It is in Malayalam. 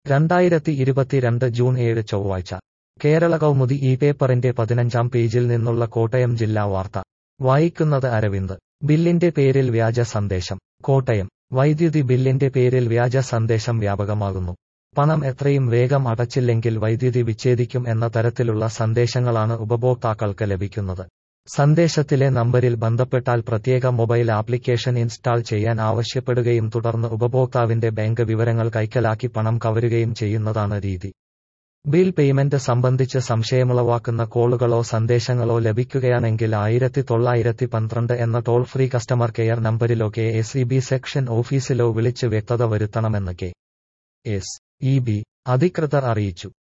രണ്ടായിരത്തി ഇരുപത്തിരണ്ട് ജൂൺ ഏഴ് ചൊവ്വാഴ്ച കേരള കൗമുദി ഈ പേപ്പറിന്റെ പതിനഞ്ചാം പേജിൽ നിന്നുള്ള കോട്ടയം ജില്ലാ വാർത്ത വായിക്കുന്നത് അരവിന്ദ് ബില്ലിന്റെ പേരിൽ വ്യാജ സന്ദേശം കോട്ടയം വൈദ്യുതി ബില്ലിന്റെ പേരിൽ വ്യാജ സന്ദേശം വ്യാപകമാകുന്നു പണം എത്രയും വേഗം അടച്ചില്ലെങ്കിൽ വൈദ്യുതി വിച്ഛേദിക്കും എന്ന തരത്തിലുള്ള സന്ദേശങ്ങളാണ് ഉപഭോക്താക്കൾക്ക് ലഭിക്കുന്നത് സന്ദേശത്തിലെ നമ്പരിൽ ബന്ധപ്പെട്ടാൽ പ്രത്യേക മൊബൈൽ ആപ്ലിക്കേഷൻ ഇൻസ്റ്റാൾ ചെയ്യാൻ ആവശ്യപ്പെടുകയും തുടർന്ന് ഉപഭോക്താവിന്റെ ബാങ്ക് വിവരങ്ങൾ കൈക്കലാക്കി പണം കവരുകയും ചെയ്യുന്നതാണ് രീതി ബിൽ പേയ്മെന്റ് സംബന്ധിച്ച് സംശയമുളവാക്കുന്ന കോളുകളോ സന്ദേശങ്ങളോ ലഭിക്കുകയാണെങ്കിൽ ആയിരത്തി തൊള്ളായിരത്തി പന്ത്രണ്ട് എന്ന ടോൾ ഫ്രീ കസ്റ്റമർ കെയർ നമ്പരിലോ K S E B section ഓഫീസിലോ വിളിച്ച് വ്യക്തത വരുത്തണമെന്ന് കെ എസ് ഇ ബി അധികൃതർ അറിയിച്ചു